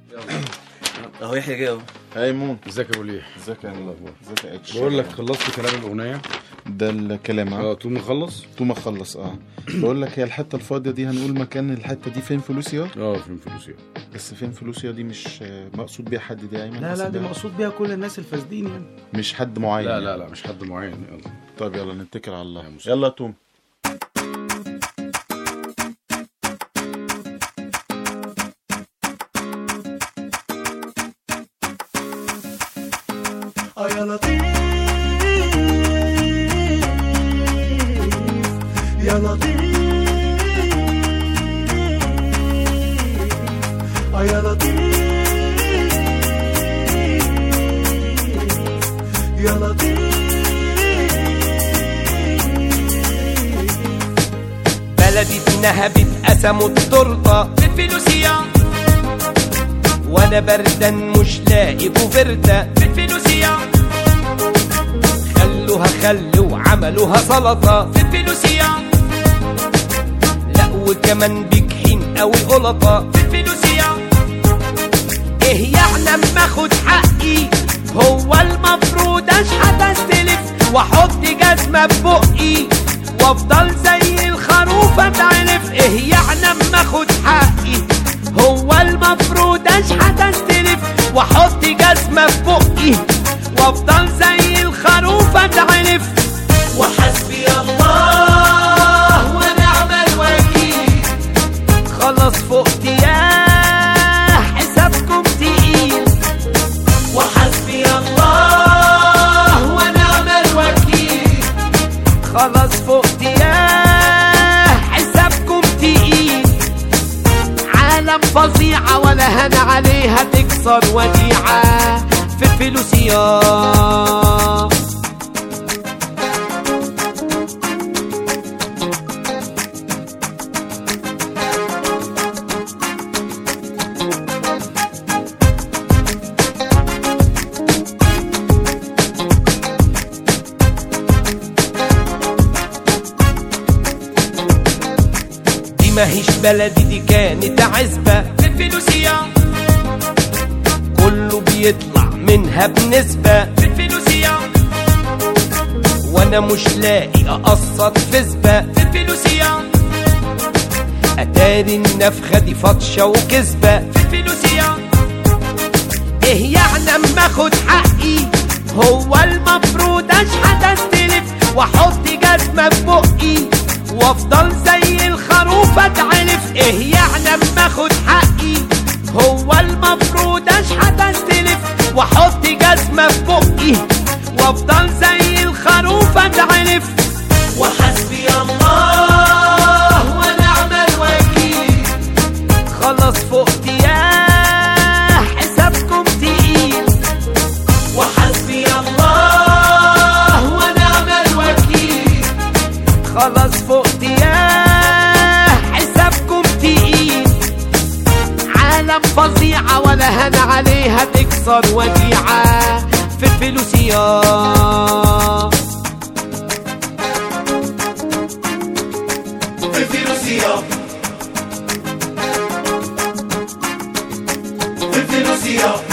اهو يحيى جه اهو ايمون ازيك يا ابو ليه ازيك يا الاخبار ازيك يا اتش بقول لك خلصت كلام الاغنيه ده الكلام اه اه تقوم نخلص طول اخلص اه بقول لك هي الحته الفاضيه دي هنقول مكان الحته دي فين فلوسيا اه فين فلوسي بس فين فلوسيا دي مش آه، مقصود بيها حد دي يا ايمن لا لا قصد دي بيها- مقصود بيها كل الناس الفاسدين يعني مش حد معين لا يعني. لا لا مش حد معين يلا طيب يلا نتكل على الله يا مسلم. يلا يا توم اه يا لطيف يا لطيف اه يا لطيف يا لطيف بلدي اتنهبت قسموا التورته بالفلوسيا وانا بردان مش لاقي كوفرته بالفلوسيا خلوها خل وعملوها سلطه بالفلوسيا لا وكمان بجحين قوي قلطه بالفلوسيا ايه يعني اما اخد حقي هو المفروض اشحت استلف واحط جزمه ببقي وافضل زي الخروف اتعرف ايه يعني اما اخد حقي هو المفروض اشحت استلف واحط جزمه ببقي وافضل زي الخروف اتعرف وحسبي الله ونعم الوكيل خلاص فقت يا حسابكم تقيل وحسبي الله ونعم الوكيل خلاص فقت يا حسابكم تقيل عالم فظيعة ولا هنا عليها تكسر وديعة في الفلوسيا دي ماهيش بلدي دي كانت عزبة في الفلوسيا كله بيطلع منها بنسبة في الفلوسيا وانا مش لاقي اقسط فزبة في الفلوسيا اتاري النفخة دي فطشة وكذبة في الفلوسيا ايه يعني اما اخد حقي هو المفروض اشحت استلف واحط جزمة ببقي وافضل زي الخروف اتعرف ايه يعني اما اخد حقي هو المفروض اشحت استلف واحط جزمة ببقي وافضل زي الخروف اتعرف وحسبي الله ونعم الوكيل خلاص فقت يا حسابكم تقيل وحسبي الله ونعم الوكيل خلاص فقت يا حسابكم تقيل عالم فظيعة ولا هنا عليها تكسر وديعة في الفلوسيا في فلوسيا في فلوسيا